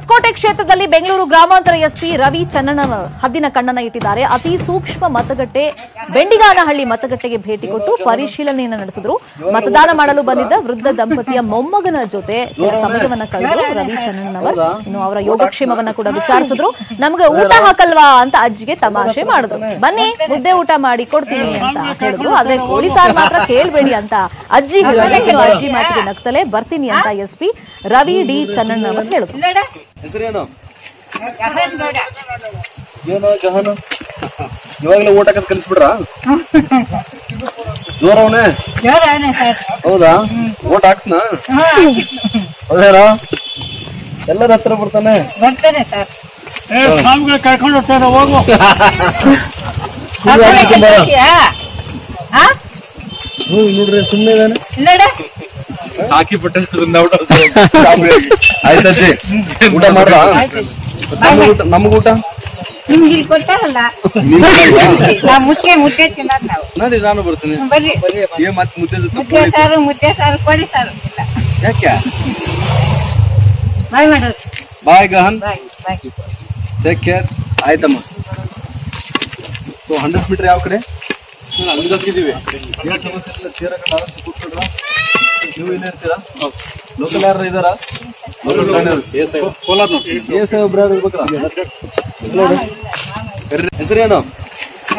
ಹೊಸಕೋಟೆ ಕ್ಷೇತ್ರದಲ್ಲಿ ಬೆಂಗಳೂರು ಗ್ರಾಮಾಂತರ ಎಸ್ಪಿ ರವಿ ಚನ್ನಣ್ಣನವರ್ ಹದ್ದಿನ ಕಣ್ಣನ್ನ ಇಟ್ಟಿದ್ದಾರೆ ಅತಿ ಸೂಕ್ಷ್ಮ ಮತಗಟ್ಟೆ ಬೆಂಡಿಗಾನಹಳ್ಳಿ ಮತಗಟ್ಟೆಗೆ ಭೇಟಿ ಕೊಟ್ಟು ಪರಿಶೀಲನೆಯನ್ನು ನಡೆಸಿದ್ರು ಮತದಾನ ಮಾಡಲು ಬಂದಿದ್ದ ವೃದ್ಧ ದಂಪತಿಯ ಮೊಮ್ಮಗನ ಜೊತೆ ಕೆಲ ಸಮಯವನ್ನ ಕಳೆದರು ರವಿ ಚನ್ನಣ್ಣನವರ್ ಇನ್ನು ಅವರ ಯೋಗಕ್ಷೇಮವನ್ನ ಕೂಡ ವಿಚಾರಿಸಿದ್ರು ನಮ್ಗೆ ಊಟ ಹಾಕಲ್ವಾ ಅಂತ ಅಜ್ಜಿಗೆ ತಮಾಷೆ ಮಾಡಿದ್ರು ಬನ್ನಿ ಮುದ್ದೆ ಊಟ ಮಾಡಿ ಕೊಡ್ತೀನಿ ಅಂತ ಹೇಳಿದ್ರು ಆದ್ರೆ ಕೋಳಿ ಸಾರು ಮಾತ್ರ ಕೇಳ್ಬೇಡಿ ಅಂತ ಅಜ್ಜಿ ಹೇಳಿದ್ರು ಇನ್ನು ಅಜ್ಜಿ ಮಾತಿಗೆ ನಗ್ತಲೇ ಬರ್ತೀನಿ ಅಂತ ಎಸ್ಪಿ ರವಿ ಡಿ ಚನ್ನಣ್ಣನವರ್ ಹೇಳಿದ್ರು ಹೆಸರೇನು ಏನೋ ಗಹನ ಇವಾಗಲೇ ಊಟ ಹಾಕದ್ ಕಲಿಸ್ಬಿಡ್ರ ಜೋರವನೇ ಜೋರಾನೆ ಸರ್ ಹೌದಾ ಓಟ್ ಹಾಕ್ತನಾ ಹೌದೇನೋ ಎಲ್ಲರ ಹತ್ರ ಬರ್ತಾನೆ ಬರ್ತೇನೆ ಸರ್ ಕರ್ಕೊಂಡು ಹೋಗ್ತಾರೆ ಹೋಗು ಸುಳ್ಳು ಹಾಕ್ಲಿಕ್ಕೆ ಬಾ. ಹಾ ಹ್ಮ್ ನೋಡ್ರಿ ಸುಮ್ಮನೆ ಇದಾನೆ ನೋಡ ಹಾಕಿ ಬಿಟ್ಟೆ ಆಯ್ತಜ್ಜಿ ಊಟ ಮಾಡ್ದ ನಮಗೂಟ ನಮಗೂಟ ನಿಮ್ಗೆ ಇಲ್ಲಿ ಕೊಟ್ಟಾರಲ್ಲ ನಾವು ಮುದ್ದೆ ಮುದ್ದೆ ತಿನ್ನೋದು ನಾವು ನೋಡಿ ನಾನು ಬರ್ತೀನಿ ಬರ್ರಿ ಏನ್ ಮತ್ತೆ ಮುದ್ದೆ ಜೊತೆ ಮುದ್ದೆ ಸಾರು ಮುದ್ದೆ ಸಾರು ಕೋಳಿ ಸಾರು ಇಲ್ಲ ಯಾಕೆ ಬಾಯ್ ಮಾಡೋದು ಬಾಯ್ ಗಹನ್ ಬಾಯ್ ಬಾಯ್ ಟೇಕ್ ಕೇರ್ ಆಯ್ತಮ್ಮ ಸೊ ಹಂಡ್ರೆಡ್ ಮೀಟರ್ ಯಾವ ಕಡೆ ಅಲ್ಲಿ ಹೋಗಿದ್ದೀವಿ ಏನ್ ಸಮಸ್ಯೆ ಇಲ್ಲ ಚೇರ್ ಹಾಕೊಂಡು ಆರಾಮ್ಸೆ ಕೂತ್ಕೊಂಡ್ರ ನೀವು ಏನೇ ಇರ್ತೀರಾ ಲೋಕಲ್ ಯಾರು ಇದಾರ ಕೋಲಾರ ಒಬ್ರು ಯಾರು ಇರ್ಬೇಕ್ರಾ ಹೆಸರೇನು